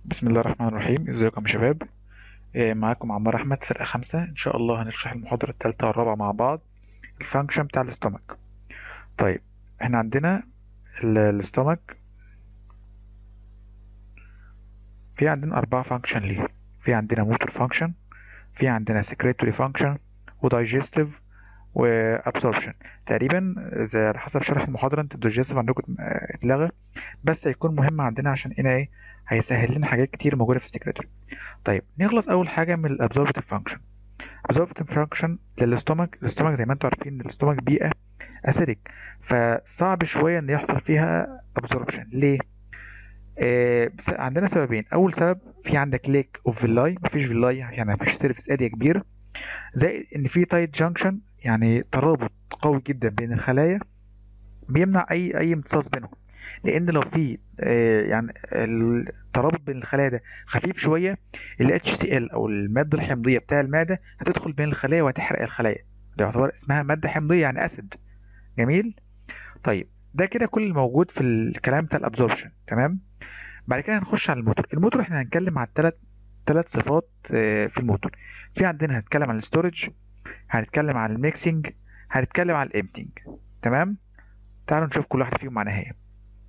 بسم الله الرحمن الرحيم ازيكم يا شباب آه، معاكم عمار احمد فرقة خمسة ان شاء الله هنشرح المحاضرة التالتة والرابعة مع بعض الفانكشن بتاع الاستومك طيب احنا عندنا ال- الاستومك في عندنا اربعة فانكشن ليه في عندنا موتور فانكشن في عندنا secretory فانكشن ودايجستيف وابسوربشن تقريبا زي على حسب شرح المحاضرة انت الدايجستيف عندكم آه، اتلغى بس هيكون مهم عندنا عشان هنا ايه هيسهل لنا حاجات كتير موجودة في السكرتوري طيب نخلص اول حاجه من الابزوربتيف فانكشن absorptive فانكشن للاستومك الاستومك زي ما انتم عارفين ان الاستومك بيئه اسيدك فصعب شويه ان يحصل فيها absorption ليه آه بس عندنا سببين اول سبب في عندك ليك اوف فيلاي مفيش فيلاي يعني مفيش سيرفيس اريا كبير زائد ان في تايت جانكشن يعني ترابط قوي جدا بين الخلايا بيمنع اي اي امتصاص بينهم لان لو في آه، يعني الترابط بين الخلايا ده خفيف شويه ال HCl او الماده الحمضيه بتاع المعده هتدخل بين الخلايا وهتحرق الخلايا ده يعتبر اسمها ماده حمضيه يعني اسيد جميل طيب ده كده كل الموجود في الكلام بتاع الابزوربشن تمام بعد كده هنخش على الموتور الموتور احنا هنتكلم على الثلاث ثلاث صفات آه، في الموتور في عندنا هنتكلم عن الستورج هنتكلم عن الميكسينج هنتكلم عن الامتنج تمام تعالوا نشوف كل واحد فيهم معناها ايه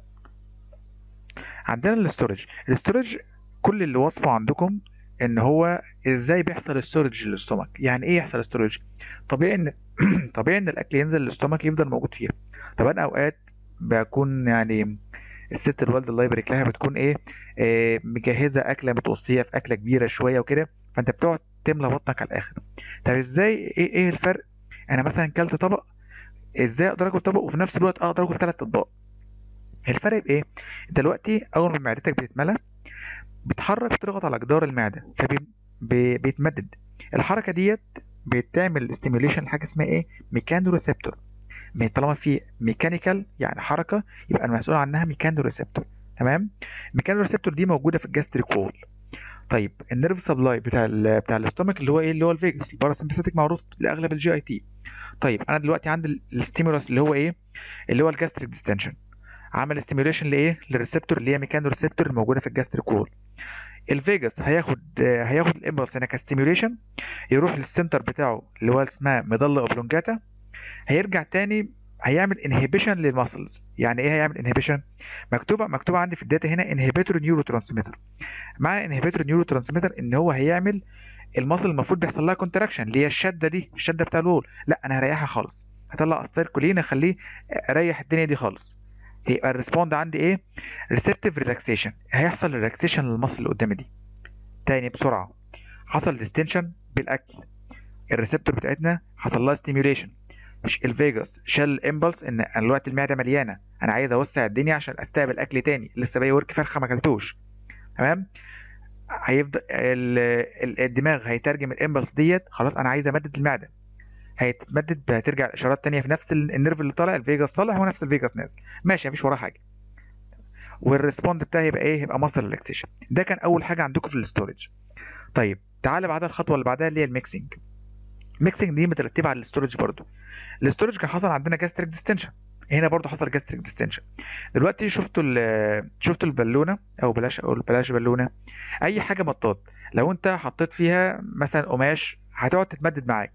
عندنا الاستورج الاستورج كل اللي وصفه عندكم ان هو ازاي بيحصل الستورج للاستومك يعني ايه يحصل ستورج طبيعي ان طبيعي ان الاكل ينزل للاستومك يفضل موجود فيها طب انا اوقات بكون يعني الست الوالده الله يبارك لها بتكون ايه آه مجهزه اكله متوصيه في اكله كبيره شويه وكده فانت بتقعد تملى بطنك على الاخر طب ازاي ايه ايه الفرق انا مثلا كلت طبق ازاي اقدر اكل طبق وفي نفس الوقت اقدر اكل ثلاث اطباق الفرق بايه انت دلوقتي اول ما معدتك بتتملى بتحرك تضغط على جدار المعده فبيتمدد الحركه ديت بتعمل ستيميوليشن لحاجه اسمها ايه ميكانو ريسبتور طالما في ميكانيكال يعني حركه يبقى المسؤول عنها ميكانو ريسبتور تمام ميكانو ريسبتور دي موجوده في الجاستريك وول طيب النيرف سبلاي بتاع ال بتاع الاستومك اللي هو ايه اللي هو الفيجاس الباراسمباثيك معروف لاغلب الجي اي تي طيب انا دلوقتي عندي الستيمولس اللي هو ايه اللي هو الجاستريك ديستنشن عمل ستيميوليشن لايه للريسبتور اللي هي ميكانو ريسبتور الموجوده في الجاستريك وول الفيجاس هياخد آه، هياخد الامبلس هنا كستيميوليشن يروح للسنتر بتاعه اللي هو اسمها ميدالا اوبلونجاتا هيرجع تاني هيعمل انهبيشن للماسلز يعني ايه هيعمل انهبيشن مكتوبه مكتوبه عندي في الداتا هنا انهبيتور نيورو ترانسميتر معنى انهبيتور نيورو ترانسميتر ان هو هيعمل الماسل المفروض بيحصل لها كونتراكشن اللي هي الشده دي الشده بتاع الوول لا انا هريحها خالص هطلع استيركولين اخليه اريح الدنيا دي خالص يبقى الريسبوند عندي ايه ريسبتيف ريلاكسيشن هيحصل ريلاكسيشن للمصل اللي قدامي دي تاني بسرعه حصل ديستنشن بالاكل الريسبتور بتاعتنا حصل لها ستيميوليشن مش الفيجاس شال امبلس ان انا دلوقتي المعده مليانه انا عايز اوسع الدنيا عشان استقبل اكل تاني لسه باقي ورك فرخه ما اكلتوش تمام هيفضل ال- ال- الدماغ هيترجم الامبلس ديت خلاص انا عايز امدد المعده هيتمدد هترجع الاشارات تانية في نفس ال- النيرف اللي طالع الفيجاس طالع هو نفس الفيجاس نازل ماشي مفيش وراه حاجه والريسبوند بتاعي يبقى ايه يبقى مصل ريلاكسيشن ده كان اول حاجه عندكم في الاستورج طيب تعالى بعدها الخطوه اللي بعدها اللي هي الميكسنج الميكسنج دي مترتبه على الاستورج برضو الاستورج كان حصل عندنا جاستريك ديستنشن هنا برضو حصل جاستريك ديستنشن دلوقتي شفتوا ال- شفتوا البالونه او بلاش او بلاش بالونه اي حاجه مطاط لو انت حطيت فيها مثلا قماش هتقعد تتمدد معاك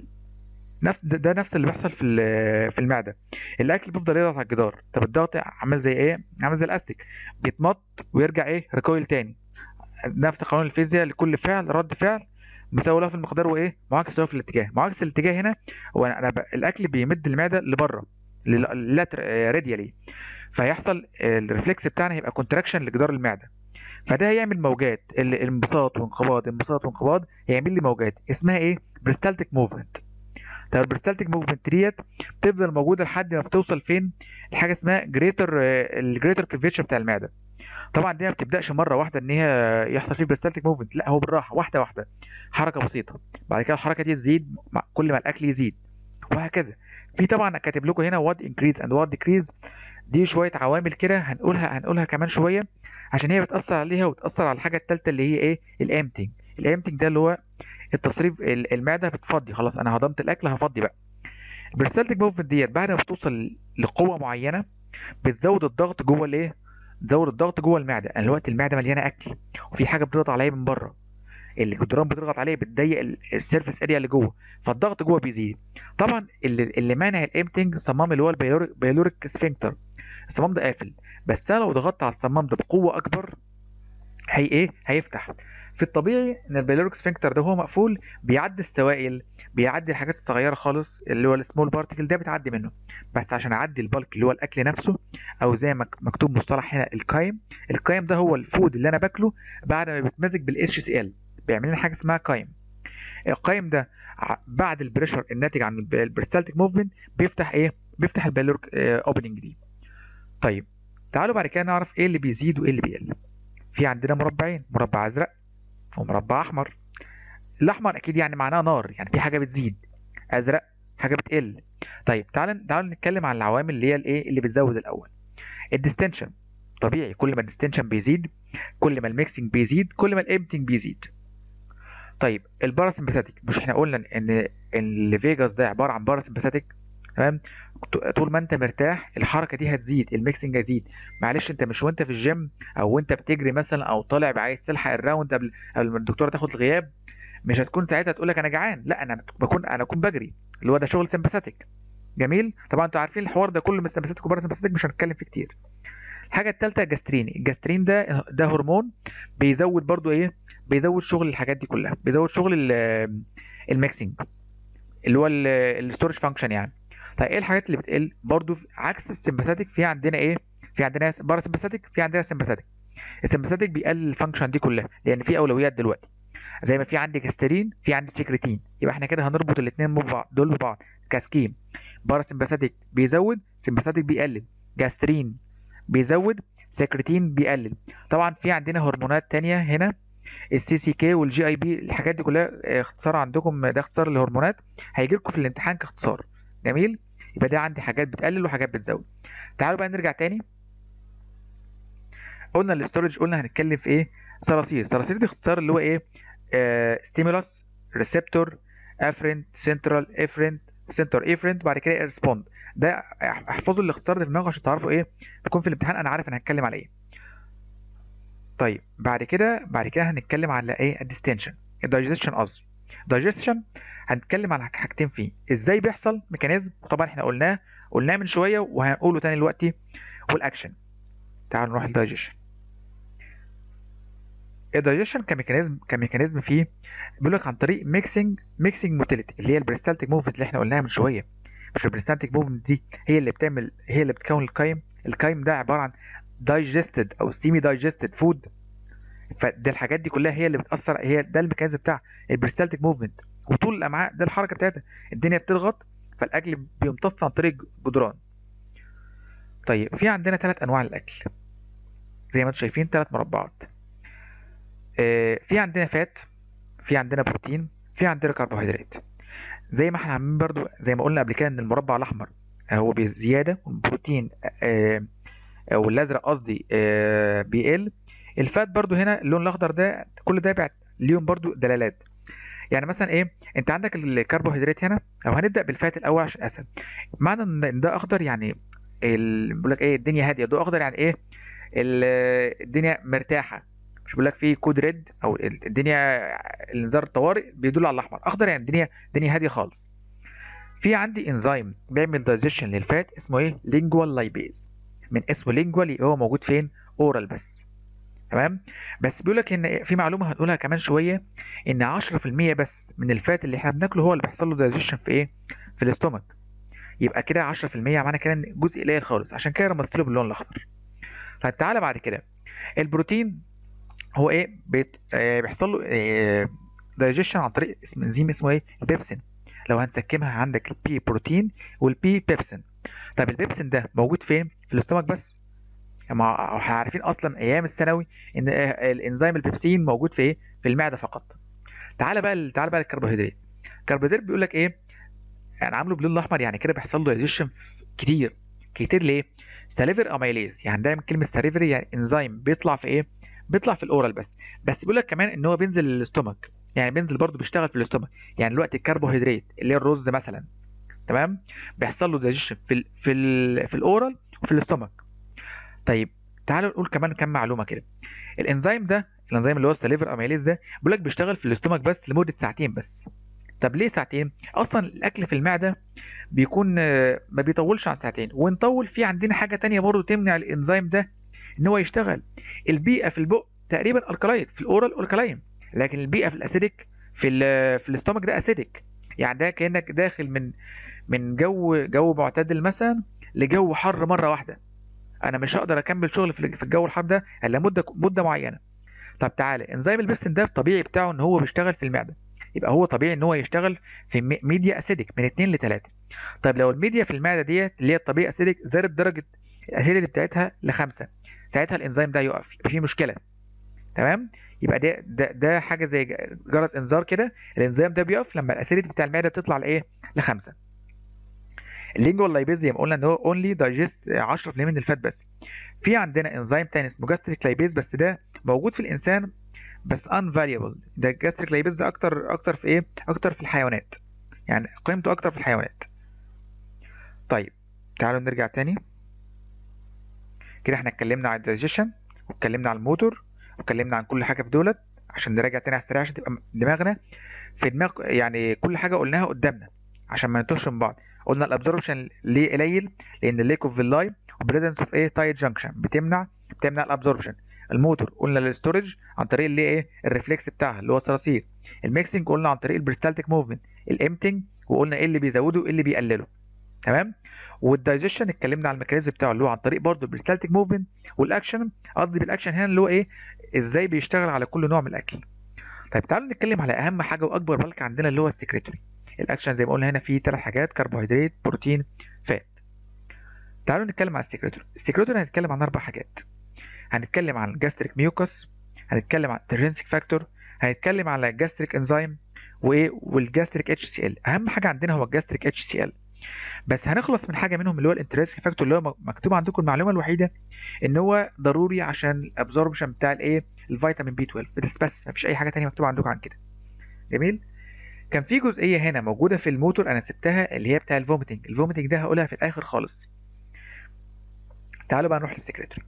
نفس ده, ده نفس اللي بيحصل في ال- في المعده الاكل بيفضل يضغط على الجدار طب الضغط عامل زي ايه عامل زي الاستيك بيتمط ويرجع ايه ريكويل تاني نفس قانون الفيزياء لكل فعل رد فعل مساوي له في المقدار وايه معاكس له في الاتجاه معاكس الاتجاه هنا هو انا أنا ب... الاكل بيمد المعده لبره راديالي فيحصل الريفلكس بتاعنا هيبقى كونتراكشن لجدار المعده فده هيعمل موجات ال- الانبساط وانقباض انبساط وانقباض هيعمل لي موجات اسمها ايه بريستالتيك موفمنت طب البريستالتيك موفمنت ديت بتفضل موجوده لحد ما بتوصل فين لحاجه اسمها جريتر الجريتر كيرفيتشر بتاع المعده طبعا دي ما بتبداش مره واحده ان هي يحصل فيه بريستالتيك موفمنت لا هو بالراحه واحده واحده حركه بسيطه بعد كده الحركه دي تزيد مع كل ما الاكل يزيد وهكذا في طبعا كاتب لكم هنا وات انكريز اند وات ديكريز دي شويه عوامل كده هنقولها هنقولها كمان شويه عشان هي بتاثر عليها وتاثر على الحاجه الثالثه اللي هي ايه الامتنج الامتنج ده اللي هو التصريف ال- المعده بتفضي خلاص انا هضمت الاكل هفضي بقى البريستالتيك موفمنت ديت بعد ما بتوصل لقوه معينه بتزود الضغط جوه الايه تزود الضغط جوه المعده انا دلوقتي المعده مليانه اكل وفي حاجه بتضغط عليا من بره الجدران بتضغط عليه بتضيق السيرفيس اريا اللي جوه فالضغط جوه بيزيد طبعا اللي, اللي مانع الامتنج صمام اللي هو البيلوريك سفنكتر الصمام ده قافل بس انا لو ضغطت على الصمام ده بقوه اكبر هي ايه هيفتح في الطبيعي ان البيلوريك سفنكتر ده هو مقفول بيعدي السوائل بيعدي الحاجات الصغيره خالص اللي هو السمول بارتكل ده بتعدي منه بس عشان اعدي البلك اللي هو الاكل نفسه او زي ما مكتوب مصطلح هنا القايم القايم ده هو الفود اللي انا باكله بعد ما بيتمزج بالاتش سي ال بيعمل لنا حاجه اسمها قايم القايم ده بعد البريشر الناتج عن البريستالتيك موفمنت بيفتح ايه بيفتح البيلوريك اوبننج دي طيب تعالوا بعد كده نعرف ايه اللي بيزيد وايه اللي بيقل في عندنا مربعين مربع ازرق ومربع احمر الاحمر اكيد يعني معناه نار يعني في حاجه بتزيد ازرق حاجه بتقل طيب تعال تعالوا نتكلم عن العوامل اللي هي الايه اللي بتزود الاول الديستنشن طبيعي كل ما الديستنشن بيزيد كل ما الميكسنج بيزيد كل ما الامبتنج بيزيد طيب الباراسمباثيك مش احنا قلنا ان الفيجاس ده عباره عن باراسمباثيك تمام طول ما انت مرتاح الحركه دي هتزيد الميكسنج هيزيد معلش انت مش وانت في الجيم او وانت بتجري مثلا او طالع عايز تلحق الراوند قبل قبل ما الدكتوره تاخد الغياب مش هتكون ساعتها تقول لك انا جعان لا انا بكون انا اكون بجري اللي هو ده شغل سمباثيك جميل طبعا انتوا عارفين الحوار ده كله من السمباثيك وباراسمباثيك مش هنتكلم فيه كتير الحاجه الثالثه الجاسترين الجاسترين ده ده هرمون بيزود برضو ايه بيزود شغل الحاجات دي كلها بيزود شغل الميكسنج اللي هو الستورج فانكشن يعني طيب ايه الحاجات اللي بتقل برضو عكس السمباثيك في عندنا ايه في عندنا باراسمباثيك في عندنا سمباثيك السمباثيك بيقلل الفانكشن دي كلها لان في اولويات دلوقتي زي ما في عندي جاسترين في عندي سكرتين يبقى احنا كده هنربط الاثنين ببعض دول ببعض كاسكيم باراسمباثيك بيزود سمباثيك بيقلل جاسترين بيزود سكرتين بيقلل طبعا في عندنا هرمونات تانية هنا السي سي كي والجي اي بي الحاجات دي كلها اختصار عندكم ده اختصار الهرمونات هيجي لكم في الامتحان كاختصار جميل يبقى ده عندي حاجات بتقلل وحاجات بتزود تعالوا بقى نرجع تاني قلنا الاستورج قلنا هنتكلم في ايه صراصير صراصير دي اختصار اللي هو ايه ستيمولس ريسبتور افرنت سنترال افرنت سنتر افرنت بعد كده ريسبوند ده احفظوا الاختصار ده في دماغكم عشان تعرفوا ايه بيكون في الامتحان انا عارف انا هتكلم على ايه طيب بعد كده بعد كده هنتكلم على ايه الديستنشن الدايجيشن قصدي الدايجيشن هنتكلم على حاجتين فيه ازاي بيحصل ميكانيزم طبعا احنا قلناه قلناه من شويه وهنقوله تاني دلوقتي والاكشن تعالوا نروح للدايجيشن الدايجيشن كميكانيزم كميكانيزم فيه بيقول لك عن طريق ميكسنج ميكسنج موتيليتي اللي هي البريستالتيك موفمنت اللي احنا قلناها من شويه مش البريستالتيك موفمنت دي هي اللي بتعمل هي اللي بتكون القيم القيم ده عباره عن دايجستد او سيمي دايجستد فود فده الحاجات دي كلها هي اللي بتاثر هي ده الميكانيزم بتاع البريستالتيك موفمنت وطول الامعاء ده الحركه بتاعتها الدنيا بتضغط فالاكل بيمتص عن طريق الجدران طيب في عندنا ثلاث انواع الاكل زي ما انتم شايفين ثلاث مربعات آه في عندنا فات في عندنا بروتين في عندنا كربوهيدرات زي ما احنا عاملين برضو زي ما قلنا قبل كده ان المربع الاحمر هو بزياده والبروتين آه او الازرق قصدي آه بيقل الفات برضو هنا اللون الاخضر ده كل ده بيبقى ليهم برضو دلالات يعني مثلا ايه انت عندك الكربوهيدرات هنا او هنبدا بالفات الاول عشان اسهل معنى ان ده اخضر يعني بيقول لك ايه الدنيا هاديه ده اخضر يعني ايه الدنيا مرتاحه مش بيقول لك في كود ريد او الدنيا الانذار الطوارئ بيدل على الاحمر اخضر يعني الدنيا الدنيا هاديه خالص في عندي انزيم بيعمل دايجيشن للفات اسمه ايه لينجوال لايبيز من اسمه لينجوال يبقى هو موجود فين اورال بس تمام بس بيقول لك ان في معلومه هنقولها كمان شويه ان 10% بس من الفات اللي احنا بناكله هو اللي بيحصل له دايجيشن في ايه في الاستومك يبقى كده 10% معنى كده ان جزء قليل خالص عشان كده رمزت له باللون الاخضر طيب تعالى بعد كده البروتين هو ايه بيت... آه بيحصل له آه دايجيشن عن طريق اسم انزيم اسمه ايه البيبسين لو هنسكمها عندك البي بروتين والبي بيبسين طب البيبسين ده موجود فين في الاستومك بس ما احنا عارفين اصلا ايام الثانوي ان الانزيم البيبسين موجود في ايه في المعده فقط تعالى بقى تعالى بقى الكربوهيدرات الكربوهيدرات بيقول لك ايه يعني عامله باللون الاحمر يعني كده بيحصل له دايجيشن كتير كتير ليه ساليفر اميليز يعني دايما كلمه ساليفر يعني انزيم بيطلع في ايه بيطلع في الاورال بس بس بيقول لك كمان ان هو بينزل للاستومك يعني بينزل برضه بيشتغل في الاستومك يعني دلوقتي الكربوهيدرات اللي هي الرز مثلا تمام بيحصل له دايجيشن في ال في ال في الاورال وفي الاستومك طيب تعالوا نقول كمان كام معلومه كده الانزيم ده الانزيم اللي هو السليفر اميليز ده بيقول لك بيشتغل في الاستومك بس لمده ساعتين بس طب ليه ساعتين اصلا الاكل في المعده بيكون آه، ما بيطولش عن ساعتين ونطول في عندنا حاجه تانية برضو تمنع الانزيم ده ان هو يشتغل البيئه في البق تقريبا الكلايد في الاورال الكلاين لكن البيئه في الاسيديك في ال في الاستومك ده اسيديك يعني ده كانك داخل من من جو جو معتدل مثلا لجو حر مره واحده انا مش هقدر اكمل شغل في في الجو الحار ده الا مده مده معينه طب تعالى انزيم البيرسن ده الطبيعي بتاعه ان هو بيشتغل في المعده يبقى هو طبيعي ان هو يشتغل في مي- ميديا اسيديك من 2 ل 3 طيب لو الميديا في المعده ديت اللي هي الطبيعي اسيديك زادت درجه الاسيديتي بتاعتها لخمسة ساعتها الانزيم ده يقف يبقى في مشكله تمام يبقى ده ده, ده حاجه زي ج- جرس انذار كده الانزيم ده بيقف لما الاسيديتي بتاع المعده تطلع لايه لخمسة اللينجوال لايبيز زي ما قلنا ان هو اونلي دايجست 10% من الفات بس في عندنا انزيم تاني اسمه جاستريك لايبيز بس ده موجود في الانسان بس ان فاليبل ده الجاستريك لايبيز ده اكتر اكتر في ايه اكتر في الحيوانات يعني قيمته اكتر في الحيوانات طيب تعالوا نرجع تاني كده احنا اتكلمنا عن الدايجيشن واتكلمنا عن الموتور واتكلمنا عن كل حاجه في دولت عشان نراجع تاني على السريع عشان تبقى دماغنا في دماغ يعني كل حاجه قلناها قدامنا عشان ما نتوهش من بعض قلنا الابزوربشن ليه قليل لان الليك اوف فيلاي وبريزنس اوف ايه تايت جانكشن بتمنع بتمنع الابزوربشن الموتور قلنا للستورج عن طريق اللي ايه الريفلكس بتاعها اللي هو الصراصير الميكسنج قلنا عن طريق البريستالتيك موفمنت الامتنج وقلنا ايه اللي بيزوده وايه اللي بيقلله تمام والدايجيشن اتكلمنا على الميكانيزم بتاعه اللي هو عن طريق برضه البريستالتيك موفمنت والاكشن قصدي بالاكشن هنا اللي هو ايه ازاي بيشتغل على كل نوع من الاكل طيب تعالوا نتكلم على اهم حاجه واكبر بلك عندنا اللي هو السكريتوري الاكشن زي ما قلنا هنا فيه ثلاث حاجات كربوهيدرات بروتين فات تعالوا نتكلم على السكريتوري السكريتوري هنتكلم عن اربع حاجات هنتكلم عن الجاستريك ميوكس هنتكلم عن الترنسيك فاكتور هنتكلم على الجاستريك انزيم وايه والجاستريك اتش سي ال اهم حاجه عندنا هو الجاستريك اتش سي ال بس هنخلص من حاجه منهم اللي هو الانترنسيك فاكتور اللي هو مكتوب عندكم المعلومه الوحيده ان هو ضروري عشان الابزوربشن بتاع الايه الفيتامين بي 12 بس بس مفيش اي حاجه تانية مكتوبه عندكم عن كده جميل كان في جزئيه هنا موجوده في الموتور انا سبتها اللي هي بتاع الفوميتنج الفوميتنج ده هقولها في الاخر خالص تعالوا بقى نروح للسكريتوري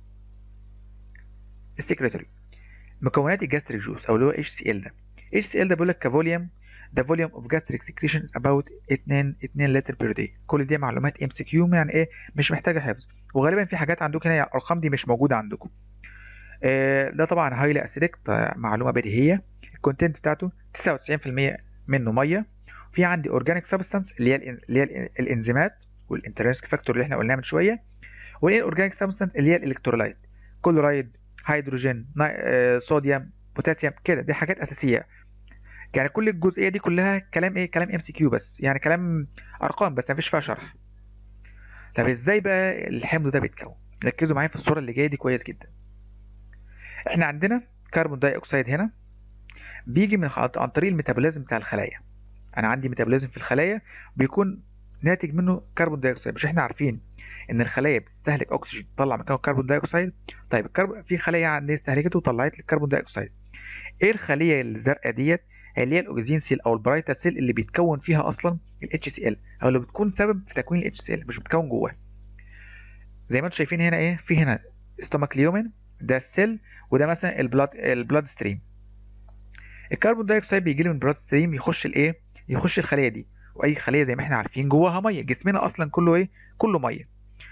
السكريتوري مكونات الجاستريك جوس او اللي هو اتش سي ال ده اتش سي ال ده بيقول لك كفوليوم the volume of gastric secretion is about 2 2 لتر per day كل دي معلومات ام سي كيو يعني ايه مش محتاجه حفظ وغالبا في حاجات عندكم هنا الارقام دي مش موجوده عندكم آه ده طبعا هايلي اسيدك معلومه بديهيه الكونتنت بتاعته 99% منه ميه في عندي اورجانيك سبستانس اللي هي ال اللي هي ال الانزيمات والانترنسك فاكتور اللي احنا قلناه من شويه والايه الاورجانيك سبستانس اللي هي الالكترولايت كلورايد هيدروجين آه صوديوم بوتاسيوم كده دي حاجات اساسيه يعني كل الجزئيه دي كلها كلام ايه كلام ام سي كيو بس يعني كلام ارقام بس مفيش فيها شرح طب ازاي بقى الحمض ده بيتكون ركزوا معايا في الصوره اللي جايه دي كويس جدا احنا عندنا كربون داي اكسيد هنا بيجي من عن طريق الميتابوليزم بتاع الخلايا انا عندي ميتابوليزم في الخلايا بيكون ناتج منه كربون داي اكسيد مش احنا عارفين ان الخلايا بتستهلك اكسجين تطلع مكانه كربون داي اكسيد طيب الكربون في خلايا عندي استهلكته وطلعت لي كربون داي اكسيد ايه الخليه الزرقاء ديت اللي هي الاوكسجين سيل او البرايتا سيل اللي بيتكون فيها اصلا الاتش سي ال او اللي بتكون سبب في تكوين الاتش سي ال مش بتكون جواه زي ما انتم شايفين هنا ايه في هنا ستومك ليومن ده السيل وده مثلا البلاد البلاد ستريم الكربون دايوكسيد بيجي لي من البلاد ستريم يخش الايه يخش الخليه دي واي خليه زي ما احنا عارفين جواها ميه جسمنا اصلا كله ايه كله ميه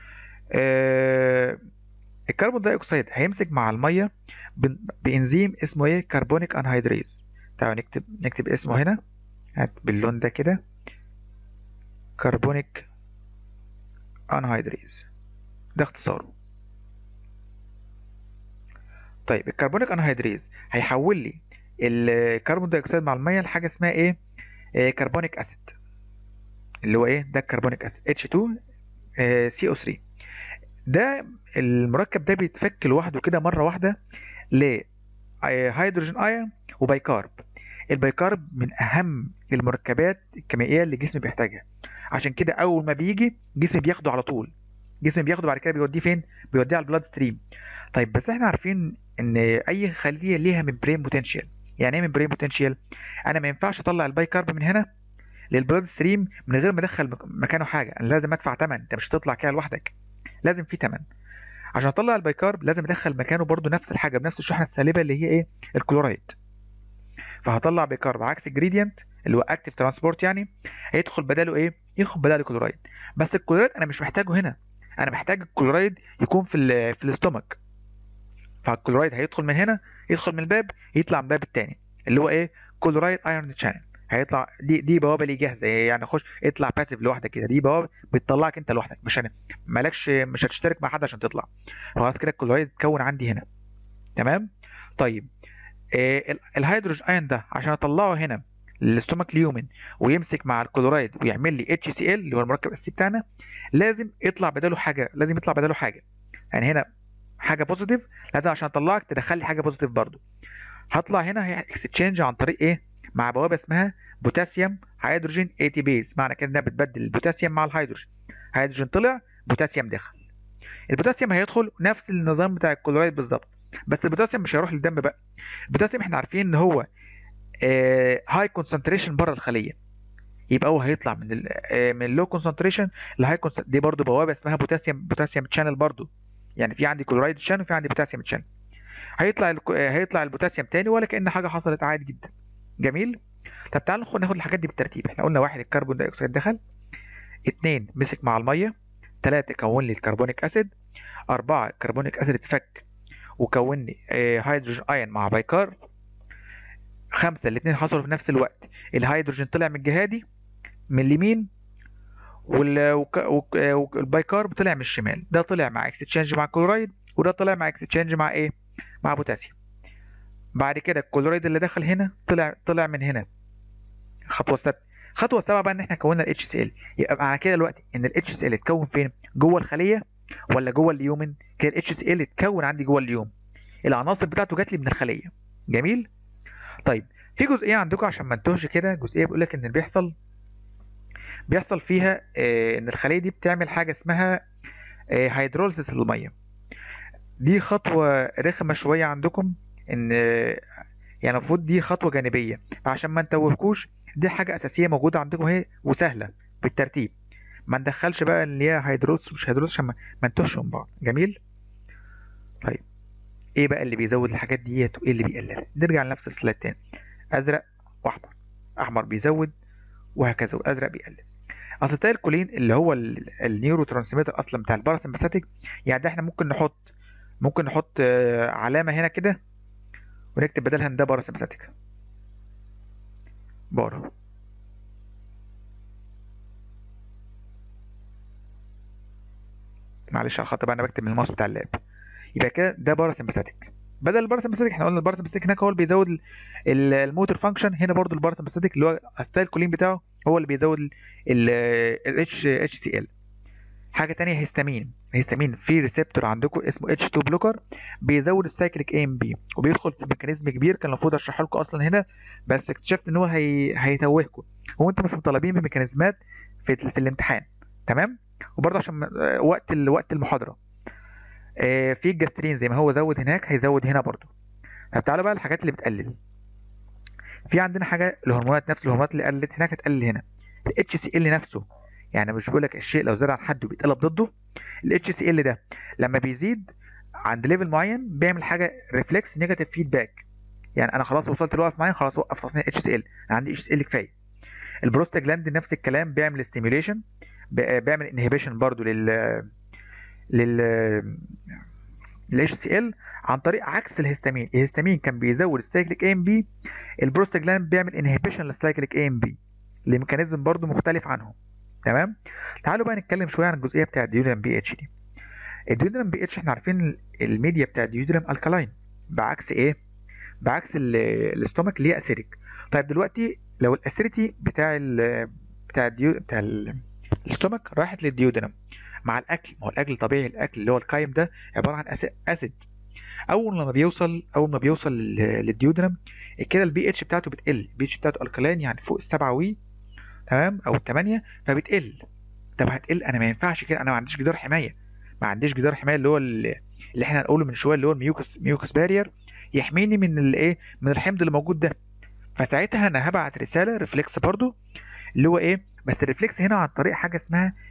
آه الكربون دايوكسيد هيمسك مع الميه بانزيم اسمه ايه كربونيك انهيدريز تعالوا نكتب نكتب اسمه هنا هات باللون ده كده كربونيك انهيدريز ده اختصاره طيب الكربونيك انهيدريز هيحول لي الكربون دايوكسيد مع الميه لحاجه اسمها ايه آه كربونيك اسيد اللي هو ايه ده الكربونيك اسيد H2 آه CO3 ده المركب ده بيتفك لوحده كده مره واحده لهيدروجين ايون وبيكارب البيكارب من اهم المركبات الكيميائيه اللي الجسم بيحتاجها عشان كده اول ما بيجي الجسم بياخده على طول الجسم بياخده بعد كده بيوديه فين بيوديه على البلاد ستريم طيب بس احنا عارفين ان اي خليه ليها ممبرين بوتنشال يعني ايه ممبرين بوتنشال انا ما ينفعش اطلع البايكارب من هنا للبلاد ستريم من غير ما ادخل مكانه حاجه انا لازم ادفع ثمن انت مش هتطلع كده لوحدك لازم في ثمن عشان اطلع البيكارب لازم ادخل مكانه برضو نفس الحاجه بنفس الشحنه السالبه اللي هي ايه الكلورايد فهطلع بيكارب عكس الجريدينت اللي هو اكتيف ترانسبورت يعني هيدخل بداله ايه يدخل بداله كلورايد بس الكلورايد انا مش محتاجه هنا انا محتاج الكلورايد يكون في ال في الاستومك فالكلورايد هيدخل من هنا يدخل من الباب يطلع من الباب التاني اللي هو ايه كلورايد ايرون شانل هيطلع دي دي بوابه ليه جاهزه يعني خش اطلع باسيف لوحدك كده دي بوابه بتطلعك انت لوحدك مش هن... مالكش مش هتشترك مع حد عشان تطلع خلاص كده الكلورايد اتكون عندي هنا تمام طيب آه الهيدروجين ايون ده عشان اطلعه هنا للاستومك ليومن ويمسك مع الكلورايد ويعمل لي اتش سي ال اللي هو المركب الاساسي بتاعنا لازم يطلع بداله حاجه لازم يطلع بداله حاجه يعني هنا حاجه بوزيتيف لازم عشان اطلعك تدخل لي حاجه بوزيتيف برضو هطلع هنا هي اكستشينج عن طريق ايه مع بوابه اسمها بوتاسيوم هيدروجين اي تي بيز معنى كده انها بتبدل البوتاسيوم مع الهيدروجين هيدروجين طلع بوتاسيوم دخل البوتاسيوم هيدخل نفس النظام بتاع الكلورايد بالظبط بس البوتاسيوم مش هيروح للدم بقى البوتاسيوم احنا عارفين ان هو هاي كونسنتريشن بره الخليه يبقى هو هيطلع من ال من اللو كونسنتريشن لهاي دي برضو بوابه اسمها بوتاسيوم بوتاسيوم تشانل برضو يعني في عندي كلورايد تشانل وفي عندي بوتاسيوم تشانل هيطلع هيطلع البوتاسيوم تاني ولا كأن حاجه حصلت عادي جدا جميل طب تعالوا ناخد الحاجات دي بالترتيب احنا قلنا واحد الكربون دايوكسيد دخل اتنين مسك مع الميه تلاتة كون لي الكربونيك اسيد أربعة الكربونيك اسيد اتفك وكون لي هيدروجين ايون مع بايكار خمسة الاتنين حصلوا في نفس الوقت الهيدروجين طلع من الجهة دي من اليمين والبايكارب طلع من الشمال ده طلع مع اكستشينج مع كلورايد وده طلع مع اكستشينج مع ايه مع بوتاسيوم بعد كده الكلورايد اللي دخل هنا طلع طلع من هنا الخطوه السادسه الخطوه السابعه بقى ان احنا كونا الاتش سي ال يبقى معنى كده دلوقتي ان الاتش سي ال اتكون فين جوه الخليه ولا جوه اليومن كده الاتش سي ال اتكون عندي جوه اليوم العناصر بتاعته جات لي من الخليه جميل طيب في جزئيه عندكم عشان ما انتهش كده جزئيه بيقول لك ان اللي بيحصل بيحصل فيها آه ان الخليه دي بتعمل حاجه اسمها آه هيدروليسيس للميه دي خطوه رخمه شويه عندكم ان يعني المفروض دي خطوه جانبيه عشان ما نتوهكوش دي حاجه اساسيه موجوده عندكم اهي وسهله بالترتيب ما ندخلش بقى اللي هي هيدروليسيس مش هيدروليسيس عشان ما نتوهش من بعض جميل طيب ايه بقى اللي بيزود الحاجات ديت وايه اللي بيقللها نرجع لنفس السلايد تاني ازرق واحمر احمر بيزود وهكذا وازرق بيقلل اسيتيل كولين اللي هو النيورو ترانسميتر اصلا بتاع الباراسمباثيك يعني ده احنا ممكن نحط ممكن نحط علامه هنا كده ونكتب بدلها ان ده باراسمباثيك بارا معلش على الخط بقى انا بكتب من الماوس بتاع اللاب يبقى كده ده باراسمباثيك بدل الباراسمباثيك احنا قلنا الباراسمباثيك هناك هو اللي بيزود الموتور فانكشن هنا برضو الباراسمباثيك اللي هو استايل كولين بتاعه هو اللي بيزود الاتش اتش سي ال حاجه تانية هيستامين الهيستامين في ريسبتور عندكم اسمه اتش 2 بلوكر بيزود السايكليك اي ام بي وبيدخل في ميكانيزم كبير كان المفروض اشرحه لكم اصلا هنا بس اكتشفت ان هو هي... هيتوهكم هو انتم مش مطالبين بميكانيزمات في, في الامتحان تمام وبرضه عشان وقت ال... وقت المحاضره آه في الجاسترين زي ما هو زود هناك هيزود هنا برضه طب تعالوا بقى الحاجات اللي بتقلل في عندنا حاجه الهرمونات نفس الهرمونات اللي قلت هناك هتقلل هنا الاتش سي ال نفسه يعني مش بقول لك الشيء لو زاد عن حده بيتقلب ضده الاتش سي ال ده لما بيزيد عند ليفل معين بيعمل حاجه ريفلكس نيجاتيف فيدباك يعني انا خلاص وصلت لوقف معين خلاص وقف تصنيع اتش سي ال انا عندي اتش سي ال كفايه البروستاجلاند نفس الكلام بيعمل ستيميوليشن بيعمل انهبيشن برضو لل لل الاتش سي ال عن طريق عكس الهستامين الهستامين كان بيزود السايكليك اي ام بي البروستاجلاند بيعمل انهبيشن للسايكليك اي ام بي لميكانيزم برضو مختلف عنهم تمام تعالوا بقى نتكلم شويه عن الجزئيه بتاعه الديودرام بي اتش دي الديودرام بي اتش احنا عارفين الميديا بتاع الديودرام الكالاين بعكس ايه بعكس الاستومك اللي هي اسيريك طيب دلوقتي لو الاسيريتي بتاع ال بتاع الديو بتاع الاستومك راحت للديودرام مع الاكل ما هو الاكل طبيعي الاكل اللي هو القايم ده عباره عن اسيد اول لما بيوصل اول ما بيوصل للديودرام كده البي اتش بتاعته بتقل البي اتش بتاعته الكالين يعني فوق السبعة وي تمام او الثمانية فبتقل طب هتقل انا ما ينفعش كده انا ما عنديش جدار حمايه ما عنديش جدار حمايه اللي هو اللي احنا هنقوله من شويه اللي هو الميوكس ميوكس بارير يحميني من الايه من الحمض اللي موجود ده فساعتها انا هبعت رساله ريفلكس برضو اللي هو ايه بس الريفلكس هنا عن طريق حاجه اسمها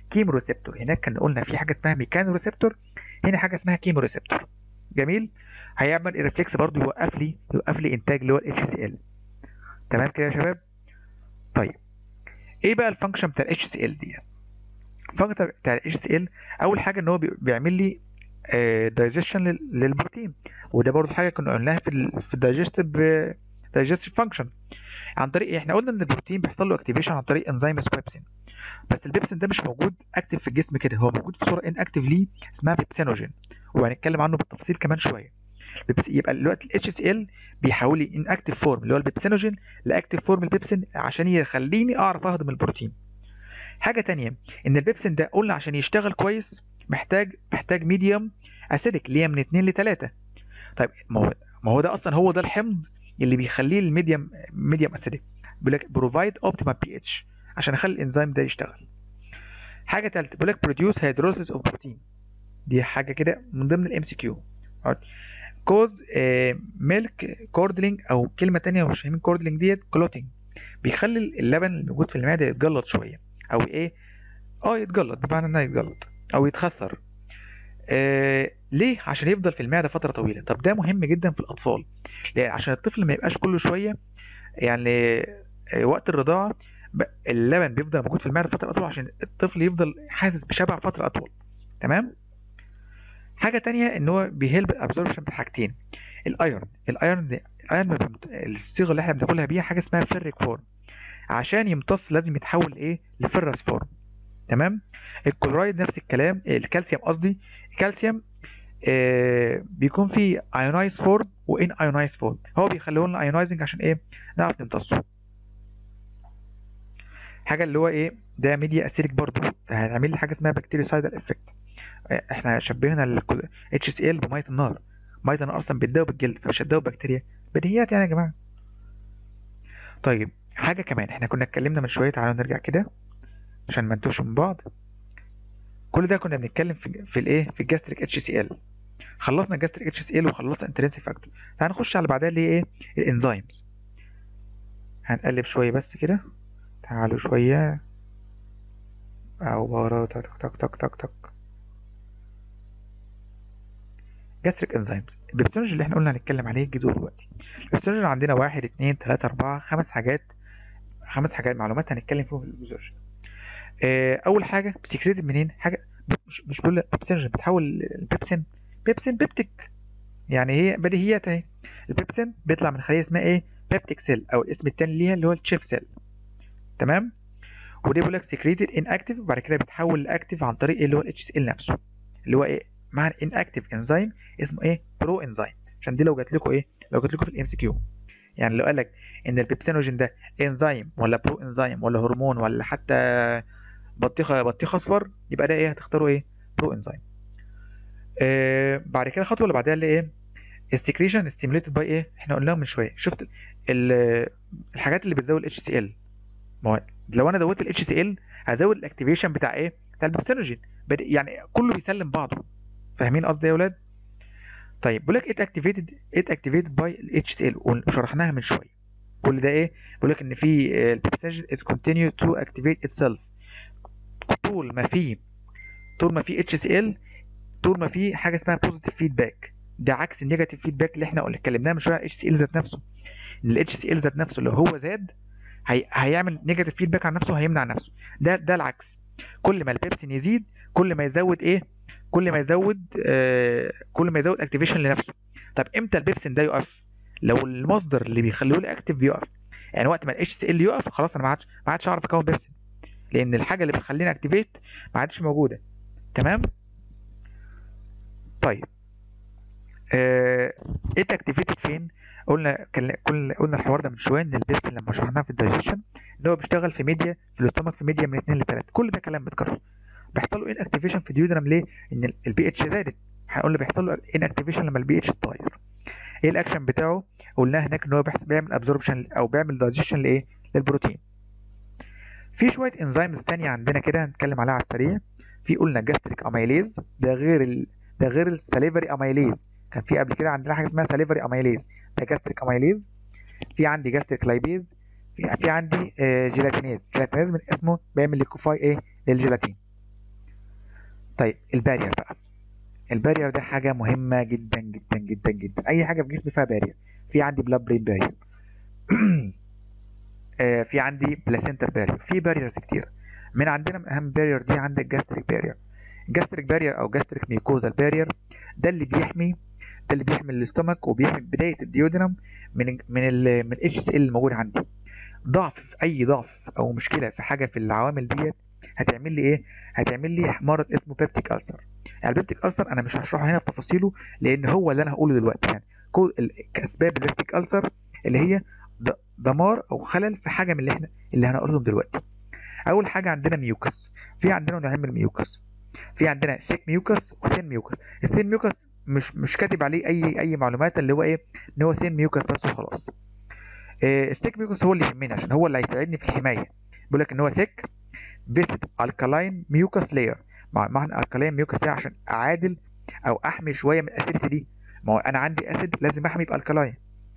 كيمو ريسبتور هناك كان قلنا في حاجه اسمها ميكانو ريسبتور هنا حاجه اسمها كيمو ريسبتور جميل هيعمل الريفلكس برضو يوقف لي يوقف لي انتاج اللي هو الاتش سي ال تمام كده يا شباب طيب ايه بقى الفانكشن بتاع الاتش سي ال دي الفانكشن بتاع الاتش سي ال اول حاجه ان هو بيعمل لي دايجيشن للبروتين وده برضو حاجه كنا قلناها في ال في الدايجستيف دايجستيف فانكشن عن طريق احنا قلنا ان البروتين بيحصل له اكتيفيشن عن طريق انزيم اسمه بيبسين بس البيبسين ده مش موجود اكتف في الجسم كده هو موجود في صوره ان اكتف ليه اسمها بيبسينوجين وهنتكلم عنه بالتفصيل كمان شويه يبقى دلوقتي الاتش سي ال بيحول لي ان اكتف فورم اللي هو البيبسينوجين لاكتف فورم البيبسين عشان يخليني اعرف اهضم البروتين حاجه تانية ان البيبسين ده قلنا عشان يشتغل كويس محتاج محتاج ميديوم اسيدك اللي هي من 2 ل 3 طيب ما هو ما هو ده اصلا هو ده الحمض اللي بيخليه الميديوم ميديوم اسيدك بيقول لك بروفايد اوبتيمال بي اتش عشان اخلي الانزيم ده يشتغل حاجه ثالثه بيقول لك بروديوس هيدروليسيس اوف بروتين دي حاجه كده من ضمن الام سي كيو كوز ميلك كوردلينج او كلمه تانية مش فاهمين كوردلينج ديت كلوتينج بيخلي اللبن الموجود في المعده يتجلط شويه او ايه اه يتجلط بمعنى انه يتجلط او يتخثر آه ليه عشان يفضل في المعده فتره طويله طب ده مهم جدا في الاطفال ليه عشان الطفل ما يبقاش كل شويه يعني آه وقت الرضاعه اللبن بيفضل موجود في المعده فتره اطول عشان الطفل يفضل حاسس بشبع فتره اطول تمام حاجه تانية ان هو بيهلب الابزوربشن بحاجتين الايرون الايرون زي الايرون الصيغه اللي احنا بناكلها بيها حاجه اسمها فيريك فورم عشان يمتص لازم يتحول ايه لفيرس فورم تمام الكلورايد نفس الكلام الكالسيوم قصدي الكالسيوم آه بيكون فيه ايونايز فورم وان ايونايز فورم هو بيخليه لنا ايونايزنج عشان ايه نعرف نمتصه حاجه اللي هو ايه ده ميديا اسيريك برضو هتعمل لي حاجه اسمها بكتيريسايدال افكت احنا شبهنا ال اتش سي ال بميه النار ميه النار اصلا بتداوي بالجلد فمش هتداوي بكتيريا بديهيات يعني يا جماعه طيب حاجه كمان احنا كنا اتكلمنا من شويه تعالوا نرجع كده عشان ما نتوهش من بعض كل ده كنا بنتكلم في في الايه في الجاستريك اتش سي ال خلصنا الجاستريك اتش سي ال وخلصنا انترنسيك فاكتور تعال نخش على بعدها اللي هي ايه الانزيمز هنقلب شويه بس كده تعالوا شويه او ورا تك تك تك تك تك جاستريك انزيمز البيبسينوجين اللي احنا قلنا هنتكلم عليه جدول دلوقتي البيبسينوجين عندنا واحد اتنين تلاتة اربعة خمس حاجات خمس حاجات معلومات هنتكلم فيهم في البيبسينوجين اه اول حاجة سكريتد منين حاجة مش مش بقول بيبسينوجين بتحول البيبسين بيبسين بيبتيك يعني هي بديهيات اهي البيبسين بيطلع من خلية اسمها ايه بيبتيك سيل او الاسم التاني ليها اللي هو التشيف سيل تمام ودي بيقول لك سكريتد ان اكتف وبعد كده بيتحول لاكتف عن طريق اللي هو الاتش سي ال نفسه اللي هو ايه مع ان اكتف انزيم اسمه ايه برو انزيم عشان دي لو جات لكم ايه لو جات لكم في الام سي كيو يعني لو قال لك ان البيبسينوجين ده انزيم ولا برو انزيم ولا هرمون ولا حتى بطيخه بطيخ اصفر يبقى ده ايه هتختاروا ايه برو انزيم آه بعد كده الخطوه اللي بعدها اللي ايه السكريشن ستيميوليتد باي ايه احنا قلناها من شويه شفت الحاجات اللي بتزود الاتش سي ال ما هو لو انا زودت الاتش سي ال هزود الاكتيفيشن بتاع ايه بتاع البيبسينوجين يعني كله بيسلم بعضه فاهمين قصدي يا ولاد طيب بيقول لك ات اكتيفيتد ات اكتيفيتد باي الاتش سي ال وشرحناها من شويه كل ده ايه بيقول لك ان في البيبسينوجين از كونتينيو تو اكتيفيت اتسيلف طول ما في طول ما في اتش سي ال طول ما في حاجه اسمها بوزيتيف فيدباك ده عكس النيجاتيف فيدباك اللي احنا اتكلمناه من شويه اتش سي ال ذات نفسه ان الاتش سي ال ذات نفسه اللي هو زاد هي... هيعمل نيجاتيف فيدباك عن نفسه هيمنع نفسه ده ده العكس كل ما البيبسين يزيد كل ما يزود ايه كل ما يزود آه كل ما يزود اكتيفيشن لنفسه طب امتى البيبسين ده يقف لو المصدر اللي بيخليه لي اكتيف بيقف يعني وقت ما الاتش سي ال يقف خلاص انا ما عادش ما عادش اعرف اكون بيبسين لان الحاجه اللي بتخليني اكتيفيت ما عادش موجوده تمام طيب آه ايه اكتيفيتد فين قلنا كل قلنا الحوار ده من شويه ان البيبسين لما شرحناه في الدايجيشن ان هو بيشتغل في ميديا في الاستومك في ميديا من 2 ل 3 كل ده كلام بيتكرر بيحصل له ان اكتيفيشن في الديودرم ليه ان البي اتش زادت هنقول له بيحصل له ان اكتيفيشن لما البي اتش اتغير ايه الاكشن بتاعه قلنا هناك ان هو بيعمل ابزوربشن او بيعمل دايجيشن لايه للبروتين في شويه انزيمز تانية عندنا كده هنتكلم عليها على السريع في قلنا جاستريك اميليز ده غير ال... ده غير الساليفري اميليز كان في قبل كده عندنا حاجه اسمها ساليفري اميليز ده جاستريك اميليز في عندي جاستريك لايبيز في, في عندي آه جيلاتينيز جيلاتينيز من اسمه بيعمل ليكوفاي ايه للجيلاتين طيب البارير بقى البارير ده حاجه مهمه جدا جدا جدا جدا اي حاجه في جسمي فيها بارير في عندي بلاد برين بارير آه، في عندي بلاسنتر بارير في باريرز كتير من عندنا من اهم بارير دي عندك جاستريك بارير جاستريك بارير او جاستريك ميوكوزال بارير ده اللي بيحمي ده اللي بيحمي الاستومك وبيحمي بدايه الديودنم من من ال من الاتش سي ال الموجود عندي ضعف اي ضعف او مشكله في حاجه في العوامل ديت هتعمل لي ايه هتعمل لي مرض اسمه بيبتيك ألسر يعني البيبتيك ألسر انا مش هشرحه هنا بتفاصيله لان هو اللي انا هقوله دلوقتي يعني كل ال- كاسباب البيبتيك ألسر اللي هي د- دمار او خلل في حاجه من اللي احنا اللي هنقولهم دلوقتي اول حاجه عندنا ميوكس في عندنا نوعين من الميوكس في عندنا ثيك ميوكس وثين ميوكس الثين ميوكس مش مش كاتب عليه اي اي معلومات اللي هو ايه ان هو ثين ميوكس بس وخلاص الثيك ميوكس هو اللي يهمني عشان هو اللي هيساعدني في الحمايه بيقول لك ان هو ثيك فيسد الكالاين ميوكس لاير معنى الكالاين ميوكس ده عشان اعادل او احمي شويه من الاسيديتي دي ما هو انا عندي اسيد لازم احمي بالكالاين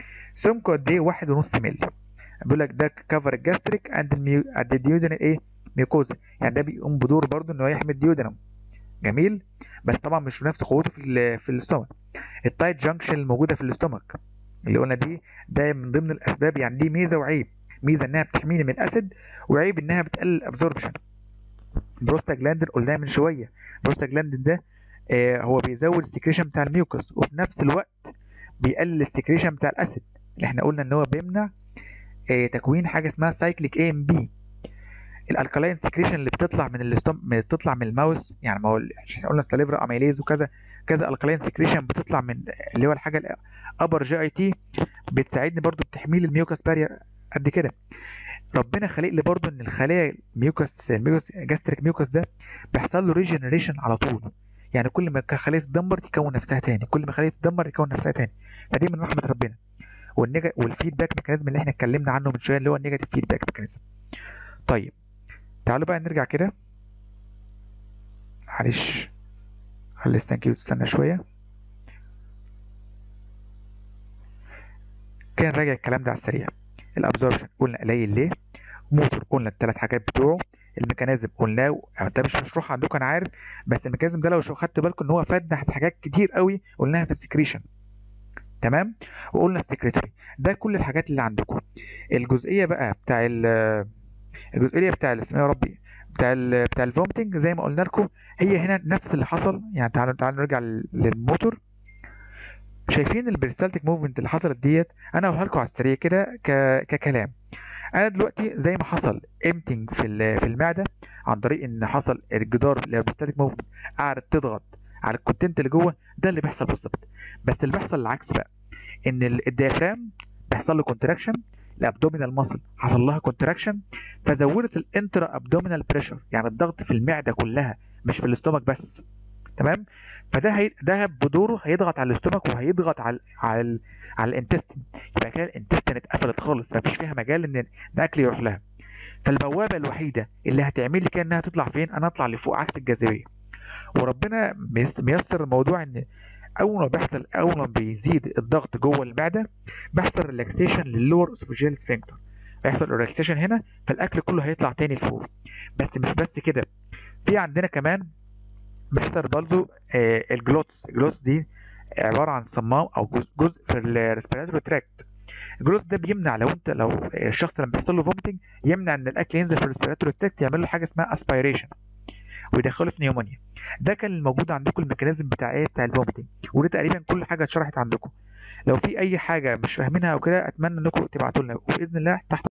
سمكه قد ايه واحد ونص مللي بيقول لك ده كفر الجاستريك اند الميو اند الديودنال ايه ميوكوزا يعني ده بيقوم بدور برضه ان هو يحمي الديودنم جميل بس طبعا مش بنفس قوته في ال في الاستومك التايت جانكشن الموجوده في الاستومك اللي قلنا دي ده من ضمن الاسباب يعني دي ميزه وعيب ميزه انها بتحميني من الاسيد وعيب انها بتقلل الابزوربشن بروستاجلاندين قلناها من شويه بروستاجلاندين ده آه هو بيزود السكريشن بتاع الميوكس وفي نفس الوقت بيقلل السكريشن بتاع الاسيد اللي احنا قلنا ان هو بيمنع آه تكوين حاجه اسمها سايكليك اي ام بي الالكالاين سكريشن اللي بتطلع من الاستوم بتطلع من الماوس يعني ما هو عشان قلنا سليفرا اميليز وكذا كذا الكالاين سكريشن بتطلع من اللي هو الحاجه الابر جي اي تي بتساعدني برضو بتحميل الميوكس بارير قد كده ربنا خلق لي برضو ان الخلايا الميوكس الميوكس جاستريك ميوكس ده بيحصل له ريجنريشن على طول يعني كل ما خليه تتدمر تكون نفسها تاني كل ما خليه تتدمر تكون نفسها تاني فدي من رحمه ربنا والنيجا والفيدباك ميكانيزم اللي احنا اتكلمنا عنه من شويه اللي هو النيجاتيف فيدباك ميكانيزم طيب تعالوا بقى نرجع كده معلش خلي ثانك يو تستنى شويه كان راجع الكلام ده على السريع الابزوربشن قلنا قليل ليه موتور قلنا الثلاث حاجات بتوعه الميكانيزم قلناه ده مش مشروح عندكم انا عارف بس الميكانيزم ده لو خدت بالكم ان هو فادنا في حاجات كتير قوي قلناها في السكريشن تمام وقلنا السكريتوري ده كل الحاجات اللي عندكم الجزئيه بقى بتاع الجزئيه بتاع اسمه يا ربي بتاع ال بتاع الفومتنج زي ما قلنا لكم هي هنا نفس اللي حصل يعني تعالوا تعالوا نرجع للموتور شايفين البريستالتيك موفمنت اللي حصلت ديت انا هقولها لكم على السريع كده ككلام انا دلوقتي زي ما حصل امتنج في في المعده عن طريق ان حصل الجدار اللي هي البريستالتيك موفمنت قعدت تضغط على الكونتنت اللي جوه ده اللي بيحصل بالظبط بس اللي بيحصل العكس بقى ان الديافرام بيحصل له كونتراكشن الابدومينال ماسل حصل لها كونتراكشن فزودت الانترا ابدومينال بريشر يعني الضغط في المعده كلها مش في الاستومك بس تمام فده هي... ده بدوره هيضغط على الاستومك وهيضغط على على ال... على الانتستين يبقى كده الانتستين اتقفلت خالص مفيش فيها مجال ان الاكل يروح لها فالبوابه الوحيده اللي هتعمل لي كده انها تطلع فين انا اطلع لفوق عكس الجاذبيه وربنا ميسر الموضوع ان اول ما بيحصل اول ما بيزيد الضغط جوه المعده بيحصل ريلاكسيشن للور اسوفيجيال سفنكتر بيحصل ريلاكسيشن هنا فالاكل كله هيطلع تاني لفوق بس مش بس كده في عندنا كمان بيحصل برضو آه الجلوتس الجلوتس دي عباره عن صمام او جزء, جزء في الريسبيراتوري تراكت الجلوتس ده بيمنع لو انت لو الشخص لما بيحصل له فوميتنج يمنع ان الاكل ينزل في الريسبيراتوري تراكت يعمل له حاجه اسمها اسبيريشن ويدخله في نيومونيا ده كان الموجود عندكم الميكانيزم بتاع ايه بتاع الفوميتنج ودي تقريبا كل حاجه اتشرحت عندكم لو في اي حاجه مش فاهمينها او كده اتمنى انكم تبعتوا لنا وباذن الله تحت